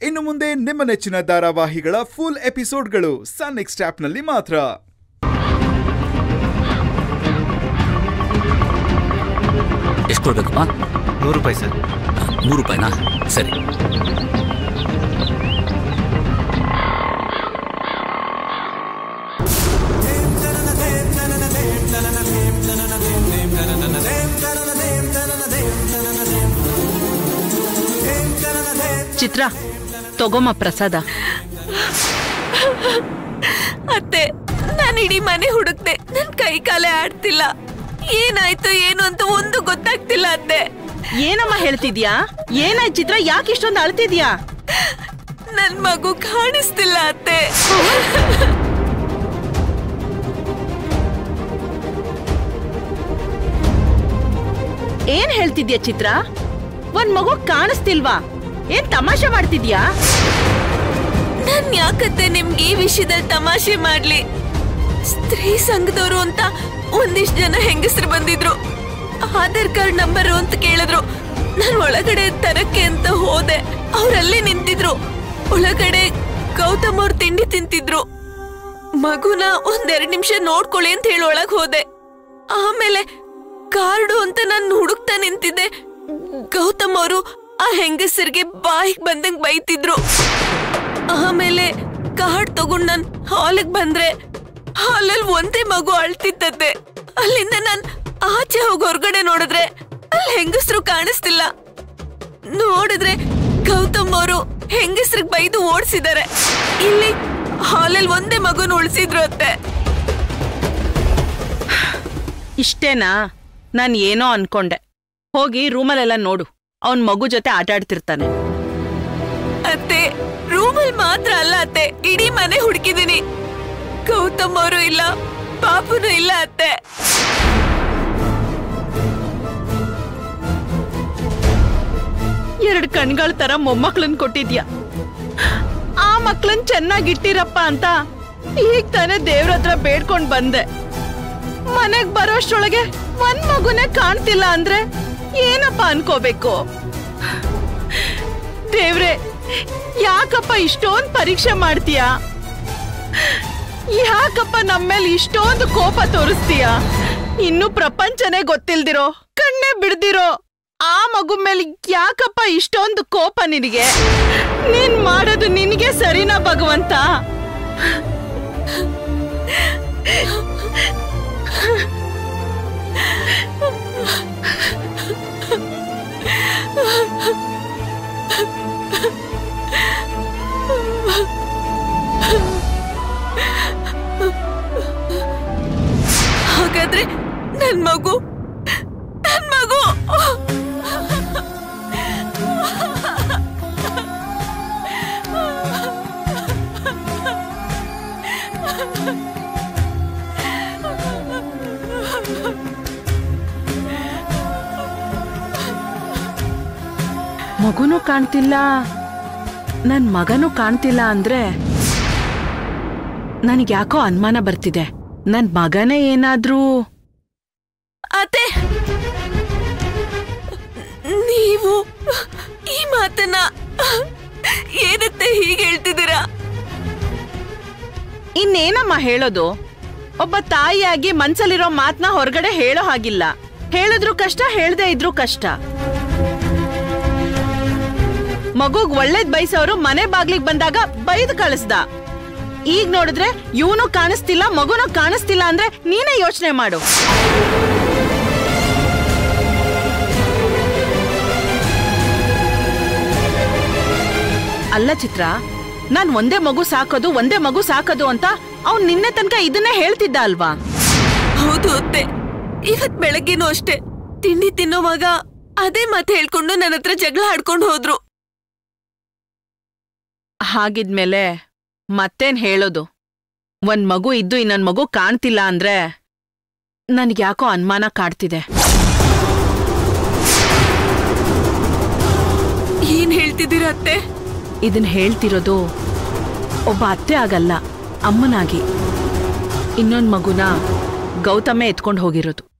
ಇನ್ನು ಮುಂದೆ ನಿಮ್ಮ ನೆಚ್ಚಿನ ಧಾರಾವಾಹಿಗಳ ಫುಲ್ ಎಪಿಸೋಡ್ಗಳು ಸನ್ ನೆಕ್ಸ್ಟ್ ಆಪ್ನಲ್ಲಿ ಮಾತ್ರ ಎಷ್ಟು ಕೊಡ್ಬೇಕಪ್ಪ ನೂರು ರೂಪಾಯಿ ಸರ್ ನೂರು ರೂಪಾಯಿನಾ ಸರಿ ಚಿತ್ರ ತಗೊಮ್ಮ ಪ್ರಸಾದ ಅತ್ತೆ ನಾನು ಇಡೀ ಮನೆ ಹುಡುಕ್ತೆ ನನ್ ಕೈ ಕಾಲೇ ಆಡ್ತಿಲ್ಲ ಏನಾಯ್ತು ಏನು ಅಂತ ಒಂದು ಗೊತ್ತಾಗ್ತಿಲ್ಲ ಅತ್ತೆ ಏನಮ್ಮ ಹೇಳ್ತಿದ್ಯಾ ಏನಾಯ್ತು ಚಿತ್ರ ಯಾಕೆ ಇಷ್ಟೊಂದು ಅಳ್ತಿದ್ಯಾ ನನ್ ಮಗು ಕಾಣಿಸ್ತಿಲ್ಲ ಅತ್ತೆ ಏನ್ ಹೇಳ್ತಿದ್ಯಾ ಚಿತ್ರ ಒಂದ್ ಮಗು ಕಾಣಿಸ್ತಿಲ್ವಾ ಏನ್ ತಮಾಷೆ ಮಾಡ್ತಿದ್ಯಾ ನಾನ್ ಯಾಕತ್ತೆ ನಿಮ್ಗೆ ಈ ವಿಷಯದಲ್ಲಿ ತಮಾಷೆ ಮಾಡ್ಲಿ ಸ್ತ್ರೀ ಸಂಘದವರು ಅಂತ ಒಂದಿಷ್ಟು ಜನ ಹೆಂಗಸರು ಬಂದಿದ್ರು ಆಧಾರ್ ಕಾರ್ಡ್ ನಂಬರ್ ಅಂತ ಕೇಳಿದ್ರು ನಾನು ಒಳಗಡೆ ತರಕ್ಕೆ ಅಂತ ಹೋದೆ ಅವ್ರಲ್ಲೇ ನಿಂತಿದ್ರು ಒಳಗಡೆ ಗೌತಮ್ ಅವ್ರ ತಿಂಡಿ ತಿಂತಿದ್ರು ಮಗುನ ಒಂದೆರಡು ನಿಮಿಷ ನೋಡ್ಕೊಳ್ಳಿ ಅಂತ ಹೇಳಿ ಒಳಗ್ ಹೋದೆ ಆಮೇಲೆ ಕಾರ್ಡು ಅಂತ ನಾನು ಹುಡುಕ್ತಾ ನಿಂತಿದ್ದೆ ಗೌತಮ್ ಅವರು ಆ ಹೆಂಗಸರಿಗೆ ಬಾಯಿಗೆ ಬಂದಂಗ್ ಬೈತಿದ್ರು ಆಮೇಲೆ ಕಾರ್ಡ್ ತಗೊಂಡ್ ನಾನ್ ಹಾಲಿಗೆ ಬಂದ್ರೆ ಹಾಲಲ್ಲಿ ಒಂದೇ ಮಗು ಅಳ್ತಿತ್ತತ್ತೆ ಅಲ್ಲಿಂದ ನಾನ್ ಆಚೆ ಹೋಗಿ ಹೊರಗಡೆ ನೋಡಿದ್ರೆ ಅಲ್ಲಿ ಹೆಂಗಸರು ಕಾಣಿಸ್ತಿಲ್ಲ ನೋಡಿದ್ರೆ ಗೌತಮ್ ಅವರು ಹೆಂಗಸ್ರಿಗೆ ಬೈದು ಓಡಿಸಿದ್ದಾರೆ ಇಲ್ಲಿ ಹಾಲಲ್ಲಿ ಒಂದೇ ಮಗುನ ಉಳಿಸಿದ್ರು ಅತ್ತೆ ಇಷ್ಟೇನಾ ನಾನ್ ಏನೋ ಅನ್ಕೊಂಡೆ ಹೋಗಿ ರೂಮಲ್ಲೆಲ್ಲ ನೋಡು ಅವನ್ ಮಗು ಜೊತೆ ಆಟ ಆಡ್ತಿರ್ತಾನೆ ಅತ್ತೆ ರೂಮಲ್ಲಿ ಮಾತ್ರ ಅಲ್ಲ ಅತ್ತೆ ಇಡೀ ಮನೆ ಹುಡುಕಿದೀನಿ ಗೌತಮ್ ಅವರು ಇಲ್ಲ ಪಾಪುನು ಇಲ್ಲ ಅತ್ತೆ ಎರಡ್ ಕಣ್ಗಳ ತರ ಮೊಮ್ಮಕ್ಳನ್ ಕೊಟ್ಟಿದ್ಯಾ ಆ ಮಕ್ಳನ್ ಚೆನ್ನಾಗಿಟ್ಟಿರಪ್ಪ ಅಂತ ಈಗ ತಾನೇ ದೇವ್ರ ಹತ್ರ ಬೇಡ್ಕೊಂಡ್ ಬಂದೆ ಮನೆಗ್ ಬರೋಷ್ಟ್ರೊಳಗೆ ಒಂದ್ ಮಗುನೇ ಕಾಣ್ತಿಲ್ಲ ಅಂದ್ರೆ ಏನಪ್ಪ ಅನ್ಕೋಬೇಕು ದೇವ್ರೆ ಯಾಕಪ್ಪ ಇಷ್ಟೊಂದ್ ಪರೀಕ್ಷೆ ಮಾಡ್ತೀಯಾ ಯಾಕಪ್ಪ ನಮ್ಮೇಲೆ ಇಷ್ಟೊಂದು ಕೋಪ ತೋರಿಸ್ತೀಯ ಇನ್ನು ಪ್ರಪಂಚನೇ ಗೊತ್ತಿಲ್ದಿರೋ ಕಣ್ಣೇ ಬಿಡ್ದಿರೋ ಆ ಮಗು ಮೇಲೆ ಯಾಕಪ್ಪ ಇಷ್ಟೊಂದು ಕೋಪ ನಿನಗೆ ನೀನ್ ಮಾಡೋದು ನಿನಗೆ ಸರಿನಾ ಭಗವಂತ ಹಾಗಾದ್ರೆ ನನ್ ಮಗು ನನ್ ಮಗು ಮಗುನೂ ಕಾಣ್ತಿಲ್ಲ ನನ್ ಮಗನೂ ಕಾಣ್ತಿಲ್ಲ ಅಂದ್ರೆ ನನಗ್ ಯಾಕೋ ಅನುಮಾನ ಬರ್ತಿದೆ ನನ್ ಮಗನೇ ಏನಾದ್ರೂ ಅತ್ತೆ ನೀವು ಈ ಮಾತನ್ನ ಏನತ್ತೆ ಹೀಗೆ ಹೇಳ್ತಿದ್ದೀರಾ ಇನ್ನೇನಮ್ಮ ಹೇಳೋದು ಒಬ್ಬ ತಾಯಿಯಾಗಿ ಮನ್ಸಲ್ಲಿರೋ ಮಾತ್ನ ಹೊರಗಡೆ ಹೇಳೋ ಹಾಗಿಲ್ಲ ಹೇಳಿದ್ರು ಕಷ್ಟ ಹೇಳ್ದೆ ಇದ್ರು ಕಷ್ಟ ಮಗುಗ್ ಒಳ್ಳೇದ್ ಬಯಸೋರು ಮನೆ ಬಾಗ್ಲಿಗ್ ಬಂದಾಗ ಬೈದು ಕಳಿಸ್ದ ಈಗ ನೋಡಿದ್ರೆ ಇವನು ಕಾಣಿಸ್ತಿಲ್ಲ ಮಗುನೂ ಕಾಣಿಸ್ತಿಲ್ಲ ಅಂದ್ರೆ ನೀನೇ ಯೋಚನೆ ಮಾಡು ಅಲ್ಲ ಚಿತ್ರ ನಾನ್ ಒಂದೇ ಮಗು ಸಾಕೋದು ಒಂದೇ ಮಗು ಸಾಕೋದು ಅಂತ ಅವ್ನ್ ನಿನ್ನೆ ತನಕ ಇದನ್ನೇ ಹೇಳ್ತಿದ್ದ ಅಲ್ವಾ ಹೌದು ಅತ್ತೆ ಇವತ್ ಬೆಳಗ್ಗೆನೂ ಅಷ್ಟೇ ತಿಂಡಿ ತಿನ್ನೋವಾಗ ಅದೇ ಮಾತು ಹೇಳ್ಕೊಂಡು ನನ್ನ ಹತ್ರ ಜಗಳ ಆಡ್ಕೊಂಡು ಹೋದ್ರು ಹಾಗಿದ್ಮೇಲೆ ಮತ್ತೇನ್ ಹೇಳೋದು ಒಂದ್ ಮಗು ಇದ್ದು ಇನ್ನೊಂದ್ ಮಗು ಕಾಣ್ತಿಲ್ಲ ಅಂದ್ರೆ ನನ್ಗ್ಯಾಕೋ ಅನುಮಾನ ಕಾಡ್ತಿದೆ ಏನ್ ಹೇಳ್ತಿದ್ದೀರ ಅತ್ತೆ ಇದನ್ ಹೇಳ್ತಿರೋದು ಒಬ್ಬ ಅತ್ತೆ ಆಗಲ್ಲ ಅಮ್ಮನಾಗಿ ಇನ್ನೊಂದ್ ಮಗುನ ಗೌತಮೇ ಎತ್ಕೊಂಡು ಹೋಗಿರೋದು